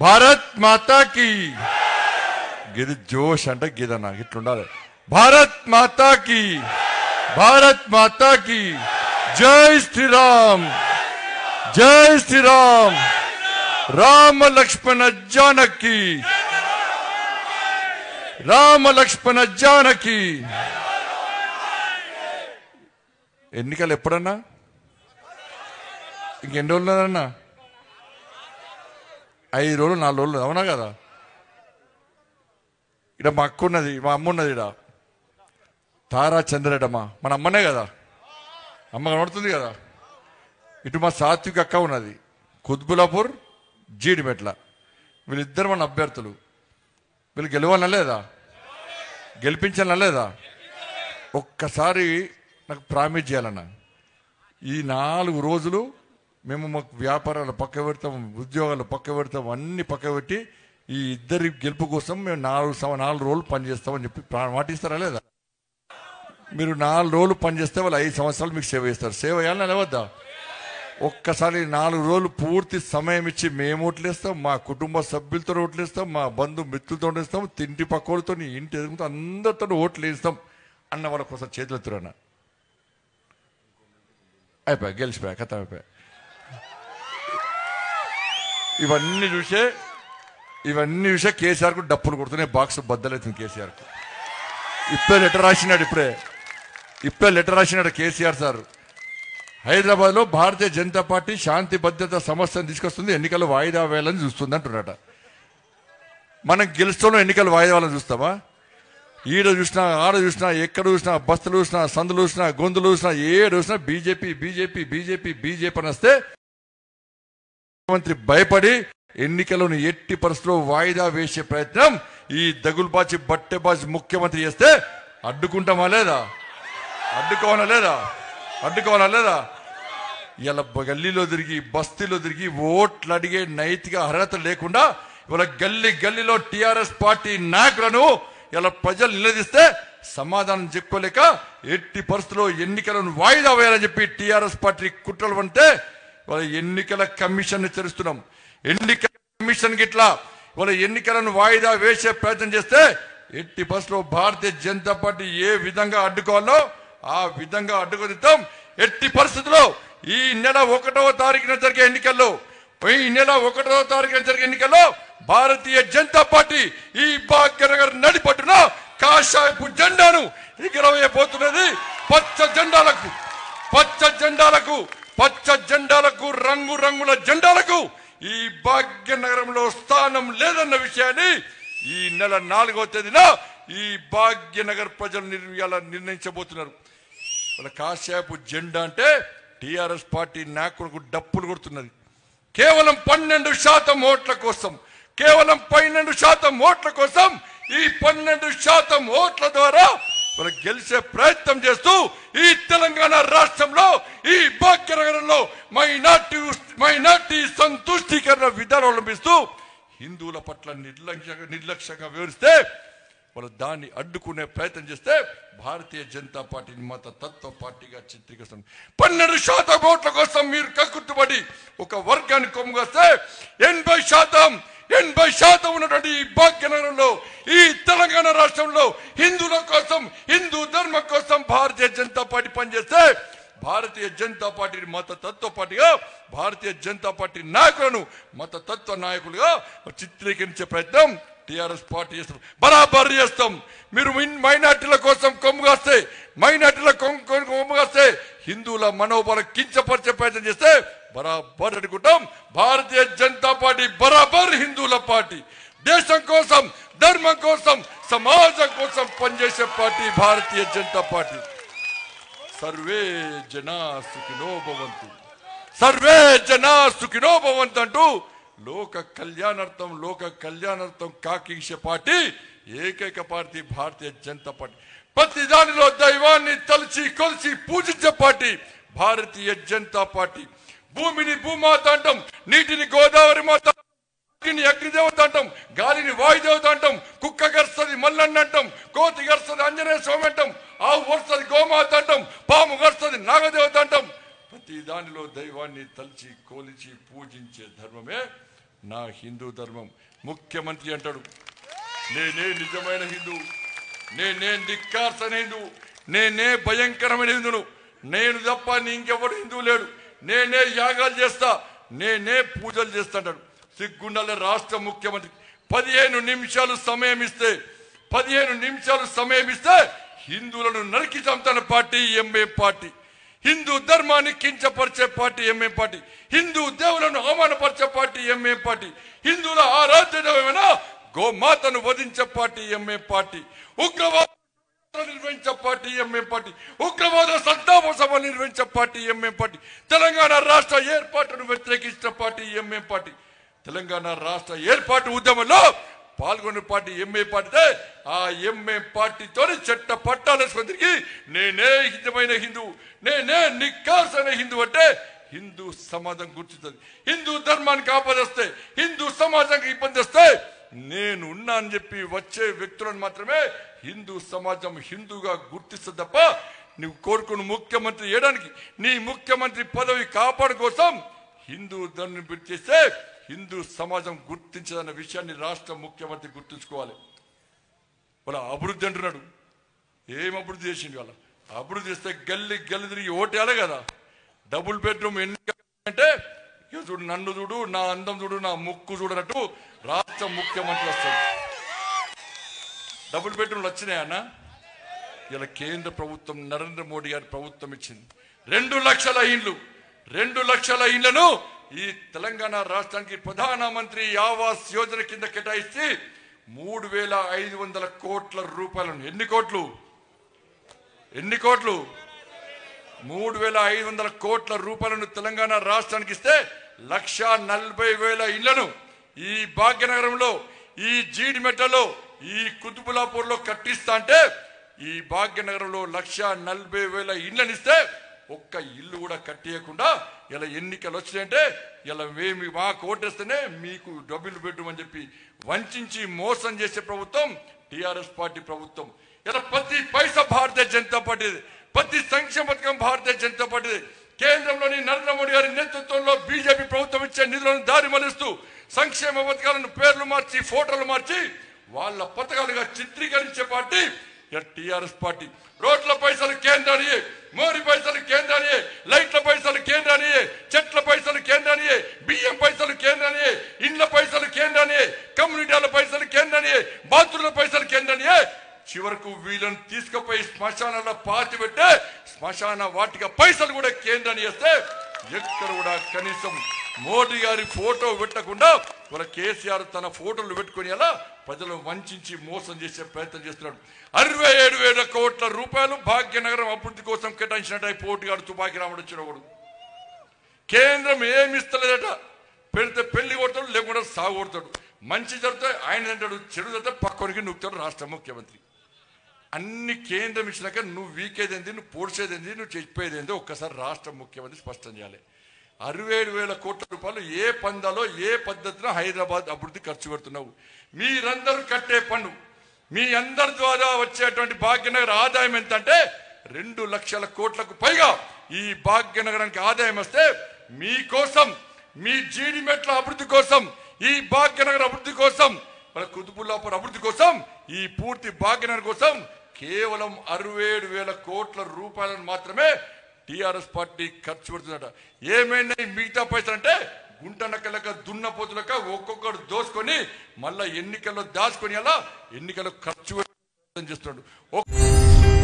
భారత్ మాతాకి గిది జోష్ అంటే గిదన్న ఇట్లుండాలి భారత్ మాతాకి భారత్ మాతాకి జై శ్రీరామ్ జై శ్రీరామ్ రామ లక్ష్మణ జానకి రామ లక్ష్మణ జానకి ఎన్నికలు ఎప్పుడన్నా ఇంకెన్ని రోజులు ఉన్నదన్నా ఐదు రోజులు నాలుగు రోజులు అవునా కదా ఇక్కడ మా అక్క ఉన్నది మా అమ్మ ఉన్నది ఇక్కడ తారా చంద్రరెడ్డమ్మ మన అమ్మనే కదా అమ్మ కనబడుతుంది కదా ఇటు మా సాత్విక అక్క ఉన్నది కుత్బులాపూర్ జీడిమెట్ల వీళ్ళిద్దరు మన అభ్యర్థులు వీళ్ళు గెలవాలనా లేదా గెలిపించాలనా లేదా ఒక్కసారి నాకు ప్రామిస్ చేయాలన్నా ఈ నాలుగు రోజులు మేము మాకు వ్యాపారాలు పక్క పెడతాం ఉద్యోగాలు పక్క పెడతాం అన్ని పక్క పెట్టి ఈ ఇద్దరి గెలుపు కోసం మేము నాలుగు సంవ నాలుగు రోజులు పనిచేస్తామని చెప్పి ప్రా- మాటిస్తారా లేదా మీరు నాలుగు రోజులు పనిచేస్తే వాళ్ళు ఐదు సంవత్సరాలు మీకు సేవ చేస్తారు సేవ చేయాలని నిలవద్దా ఒక్కసారి నాలుగు రోజులు పూర్తి సమయం ఇచ్చి మేము ఓట్లేస్తాం మా కుటుంబ సభ్యులతో ఓట్లేస్తాం మా బంధు మిత్రులతో ఓట్లేస్తాం తింటి పక్కోళ్ళతో ఇంటి ఎదుగుతో అందరితో ఓట్లు వేస్తాం అన్న వాళ్ళ కోసం చేతులు ఎత్తురన్న అయిపోయా గెలిచిపోయా కథ అయిపోయా ఇవన్నీ చూసే ఇవన్నీ చూసే కేసీఆర్కు డప్పులు కొడుతున్నాయి బాక్స్ బద్దలవుతుంది కేసీఆర్కు ఇప్పుడే లెటర్ రాసినాడు ఇప్పుడే ఇప్పుడే లెటర్ రాసినాడు కేసీఆర్ సార్ హైదరాబాద్ లో భారతీయ జనతా పార్టీ శాంతి భద్రత సమస్యను తీసుకొస్తుంది ఎన్నికలు వాయిదా వేయాలని చూస్తుంది అంటున్నాట మనం గెలుస్తాం ఎన్నికలు వాయిదా వేయాలని చూస్తామా ఈడ చూసినా ఆడ చూసినా ఎక్కడ చూసినా బస్సులు చూసినా సందులు చూసినా గొంతులు చూసినా ఏడు చూసినా బీజేపీ బీజేపీ బీజేపీ బీజేపీ అని వస్తే ముఖ్యమంత్రి భయపడి ఎన్నికలను ఎట్టి పరిస్థితుల్లో వాయిదా వేసే ప్రయత్నం ఈ దగులుబాజి బట్టెబాజి ముఖ్యమంత్రి చేస్తే అడ్డుకుంటామా లేదా అడ్డుకోవాలా లేదా అడ్డుకోవాలా లేదా ఇలా గల్లీలో తిరిగి బస్తీలో తిరిగి ఓట్లు అడిగే నైతిక అర్హత లేకుండా ఇవాళ గల్లీ గల్లీలో టిఆర్ఎస్ పార్టీ నాయకులను ఇలా ప్రజలు నిలదీస్తే సమాధానం చెప్పుకోలేక ఎట్టి పరిస్థితుల్లో ఎన్నికలను వాయిదా వేయాలని చెప్పి టిఆర్ఎస్ పార్టీ కుట్రలు అంటే వాళ్ళ ఎన్నికల కమిషన్ తెరుస్తున్నాం ఎన్నికల కమిషన్ గిట్లా వాళ్ళ ఎన్నికలను వాయిదా వేసే ప్రయత్నం చేస్తే ఎట్టి పరిస్థితుల్లో భారతీయ జనతా పార్టీ ఏ విధంగా అడ్డుకోవాలో ఆ విధంగా అడ్డుకొనిద్దాం ఎట్టి పరిస్థితుల్లో ఈ నెల ఒకటవ తారీఖున జరిగే ఎన్నికల్లో ఈ నెల ఒకటవ తారీఖున జరిగే ఎన్నికల్లో భారతీయ జనతా పార్టీ ఈ భాగ్యనగర్ నడిపట్టున కాషాయపు జెండాను ఎగరవేయబోతున్నది పచ్చ జెండాలకు పచ్చ జెండాలకు పచ్చ జెండాలకు రంగు రంగుల జెండాలకు ఈ భాగ్యనగరంలో స్థానం లేదన్న విషయాన్ని ఈ నెల నాలుగో తేదీన ఈ భాగ్యనగర్ ప్రజలు నిర్- ఇవాళ నిర్ణయించబోతున్నారు వాళ్ళ కాసేపు జెండా అంటే టిఆర్ఎస్ పార్టీ నాయకులకు డప్పులు కొడుతున్నది కేవలం పన్నెండు శాతం ఓట్ల కోసం కేవలం పన్నెండు శాతం ఓట్ల కోసం ఈ పన్నెండు శాతం ఓట్ల ద్వారా వాళ్ళు గెలిచే ప్రయత్నం చేస్తూ ఈ తెలంగాణ రాష్ట్రంలో ఈ భాగ్యనగరంలో మైనార్టీ మైనార్టీ సంతుష్టీకరణ విధానం అవలంబిస్తూ హిందువుల పట్ల నిర్లక్ష్యంగా నిర్లక్ష్యంగా వివరిస్తే వాళ్ళు దాన్ని అడ్డుకునే ప్రయత్నం చేస్తే భారతీయ జనతా పార్టీని మత తత్వ పార్టీగా చిత్రీకరిస్తుంది పన్నెండు శాతం ఓట్ల కోసం మీరు కక్కుర్తుపడి ఒక వర్గాన్ని కొమ్ముకొస్తే ఎనభై శాతం ఎనభై శాతం ఉన్నటువంటి ఈ భాగ్యనగరంలో ఈ తెలంగాణ రాష్ట్రంలో హిందువుల కోసం హిందూ ధర్మం కోసం భారతీయ జనతా పార్టీ పనిచేస్తే భారతీయ జనతా పార్టీని మత తత్వ పార్టీగా భారతీయ జనతా పార్టీ నాయకులను మత తత్వ నాయకులుగా చిత్రీకరించే ప్రయత్నం టిఆర్ఎస్ పార్టీ చేస్తారు బరాబర్ చేస్తాం మీరు మిన్- మైనార్టీల కోసం కొమ్ము కాస్తే మైనార్టీల కొమ్ము కొమ్ము- కొమ్ము కాస్తే హిందువుల మనోబలం కించపరిచే ప్రయత్నం చేస్తే బరాబర్ అడుగుతాం భారతీయ జనతా పార్టీ బరాబర్ హిందువుల పార్టీ దేశం కోసం ధర్మం కోసం సమాజం కోసం పనిచేసే పార్టీ భారతీయ జనతా పార్టీ సర్వే జనా సుఖినో భవంతు సర్వే జనా సుఖినో భవంతు అంటూ లోక కళ్యాణార్థం లోక కళ్యాణార్థం కాకించే పార్టీ ఏకైక పార్టీ భారతీయ జనతా పార్టీ ప్రతి దానిలో దైవాన్ని తలచి కొలిచి పూజించే పార్టీ భారతీయ జనతా పార్టీ భూమిని భూమాత అంటాం నీటిని గోదావరి మాత అగ్నిని అగ్నిదేవత అంటాం గాలిని వాయుదేవత అంటాం కుక్క గర్స్తది మల్లన్న అంటాం కోతి గర్స్తది అంజనేయ స్వామి అంటాం ఆవు వరుసది గోమాత అంటాం పాము గర్స్తది నాగదేవత అంటాం ప్రతి దానిలో దైవాన్ని తలిచి కోలిచి పూజించే ధర్మమే నా హిందూ ధర్మం ముఖ్యమంత్రి అంటాడు నేనే నిజమైన హిందూ నేనే నిక్కార్సన హిందూ నేనే భయంకరమైన హిందును నేను తప్ప ఇంకెవడు హిందువు లేడు నేనే యాగాలు చేస్తా నేనే పూజలు చేస్తాడు సిగ్గుండాల రాష్ట్ర ముఖ్యమంత్రి పదిహేను నిమిషాలు సమయం ఇస్తే పదిహేను నిమిషాలు సమయం ఇస్తే హిందువులను నరికి చంపుతున్న పార్టీ ఎంఏ పార్టీ హిందూ ధర్మాన్ని కించపరిచే పార్టీ ఎంఏం పార్టీ హిందూ దేవులను అవమానపరిచే పార్టీ ఎంఏం పార్టీ హిందువుల ఆరాధ్య దైవమైన గోమాతను వధించే పార్టీ ఎంఏం పార్టీ ఉగ్రవాద నిర్వహించే పార్టీ ఎంఏం పార్టీ ఉగ్రవాద సంతాప సభ నిర్వహించే పార్టీ ఎంఏం పార్టీ తెలంగాణ రాష్ట్ర ఏర్పాటును వ్యతిరేకించిన పార్టీ ఎంఏం పార్టీ తెలంగాణ రాష్ట్ర ఏర్పాటు ఉద్యమంలో పాల్గొన్న పార్టీ ఎంఏ పార్టీ ఆ ఎంఏ పార్టీతో చెట్ట పట్టాలేసుకొని తిరిగి నేనే హితమైన హిందూ నేనే నిక్కార్సైన హిందూ అంటే హిందూ సమాజం గుర్తిస్తుంది హిందూ ధర్మానికి ఆపదస్తే హిందూ సమాజానికి ఇబ్బంది వస్తే నేను ఉన్నా అని చెప్పి వచ్చే వ్యక్తులను మాత్రమే హిందూ సమాజం హిందూగా గుర్తిస్తుంది తప్ప నువ్వు కోరుకున్న ముఖ్యమంత్రి చేయడానికి నీ ముఖ్యమంత్రి పదవి కాపాడు కోసం హిందూ ధర్మం చేస్తే హిందూ సమాజం గుర్తించదన్న విషయాన్ని రాష్ట్ర ముఖ్యమంత్రి గుర్తుంచుకోవాలి వాళ్ళ అభివృద్ధి అంటున్నాడు ఏం అభివృద్ధి చేసిండు వాళ్ళ అభివృద్ధి చేస్తే గల్లి గల్లి తిరిగి ఓటేయాలి కదా డబుల్ బెడ్రూమ్ ఎన్ని అంటే ఇక చూడు నన్ను చూడు నా అందం చూడు నా ముక్కు చూడనట్టు రాష్ట్ర ముఖ్యమంత్రి వస్తాడు డబుల్ బెడ్రూమ్లు వచ్చినాయి అన్న ఇలా కేంద్ర ప్రభుత్వం నరేంద్ర మోడీ గారి ప్రభుత్వం ఇచ్చింది రెండు లక్షల ఇండ్లు రెండు లక్షల ఇండ్లను ఈ తెలంగాణ రాష్ట్రానికి ప్రధానమంత్రి ఆవాస్ యోజన కింద కేటాయిస్తే మూడు వేల ఐదు వందల కోట్ల రూపాయలను ఎన్ని కోట్లు ఎన్ని కోట్లు మూడు వేల ఐదు వందల కోట్ల రూపాయలను తెలంగాణ రాష్ట్రానికి ఇస్తే లక్ష నలభై వేల ఇళ్లను ఈ భాగ్యనగరంలో ఈ జీడిమెట్టలో ఈ కుతుబులాపూర్లో కట్టిస్తా అంటే ఈ భాగ్యనగరంలో లక్ష నలభై వేల ఇళ్లను ఇస్తే ఒక్క ఇల్లు కూడా కట్టియకుండా ఇలా ఎన్నికలు వచ్చినాయంటే ఇలా మేము మా కోటేస్తేనే మీకు డబ్బులు పెట్టమని చెప్పి వంచి మోసం చేసే ప్రభుత్వం టిఆర్ఎస్ పార్టీ ప్రభుత్వం ఇలా ప్రతి పైసా భారతీయ జనతా పార్టీది ప్రతి సంక్షేమ పథకం భారతీయ జనతా పార్టీది కేంద్రంలోని నరేంద్ర మోడీ గారి నేతృత్వంలో బీజేపీ ప్రభుత్వం ఇచ్చే నిధులను దారి మలుస్తూ సంక్షేమ పథకాలను పేర్లు మార్చి ఫోటోలు మార్చి వాళ్ళ పథకాలుగా చిత్రీకరించే పార్టీ టిఆర్ఎస్ పార్టీ రోడ్ల పైసలు కేంద్రానియే మోరి పైసలు కేంద్రానియే లైట్ల పైసలు కేంద్రానియే చెట్ల పైసలు కేంద్రానియే బియ్యం పైసలు కేంద్రానియే ఇండ్ల పైసలు కేంద్రానియే కమ్యూనిటీల పైసలు కేంద్రానియే బాత్రూమ్ల పైసలు కేంద్రానియే చివరకు వీళ్ళని తీసుకుపోయి శ్మశానాల్లో పాతి పెట్టే శ్మశాన వాటిక పైసలు కూడా కేంద్రాన్ని వేస్తే ఎక్కడ కూడా కనీసం మోడీ గారి ఫోటో పెట్టకుండా వాళ్ళ కేసీఆర్ తన ఫోటోలు పెట్టుకుని అలా ప్రజలు వంచి మోసం చేసే ప్రయత్నం చేస్తున్నాడు అరవై ఏడు వేల కోట్ల రూపాయలు భాగ్యనగరం అభివృద్ధి కోసం కేటాయించినట్టు పోటీగాడు తుపాకి రాముడు వచ్చిన వాడు కేంద్రం ఏమి ఇస్తలేదట పెడితే పెళ్లి కొడతాడు లేకుండా సాగు కొడతాడు మంచి జరిగితే ఆయన అంటాడు చెడు జరిగితే పక్కనికి నూకుతాడు రాష్ట్ర ముఖ్యమంత్రి అన్ని కేంద్రం ఇచ్చినాక నువ్వు వీకేదేంది నువ్వు పొడిచేదేంది నువ్వు చెప్పేదేంది ఒక్కసారి రాష్ట్ర ముఖ్యమంత్రి స్పష్టం చేయాలి అరవై ఏడు వేల కోట్ల రూపాయలు ఏ పందాలో ఏ పద్ధతిలో హైదరాబాద్ అభివృద్ధి ఖర్చు పెడుతున్నావు మీరందరూ కట్టే పన్ను మీ అందరి ద్వారా వచ్చేటువంటి భాగ్యనగర్ ఆదాయం ఎంత అంటే రెండు లక్షల కోట్లకు పైగా ఈ భాగ్యనగరానికి ఆదాయం వస్తే మీకోసం మీ జీడిమెట్ల అభివృద్ధి కోసం ఈ భాగ్యనగర్ అభివృద్ధి కోసం మన కుతుబుల్లాపూర్ అభివృద్ధి కోసం ఈ పూర్తి భాగ్యనగర్ కోసం కేవలం అరవై ఏడు వేల కోట్ల రూపాయలను మాత్రమే టిఆర్ఎస్ పార్టీ ఖర్చు పెడుతుందట ఏమైనా ఈ మిగతా పైసలు అంటే గుంటనక్కలక దున్నపోతులక ఒక్కొక్కడు దోసుకొని మళ్ళా ఎన్నికల్లో దాచుకొని అలా ఎన్నికల్లో ఖర్చు పెట్టడం చేస్తున్నాడు ఒక్-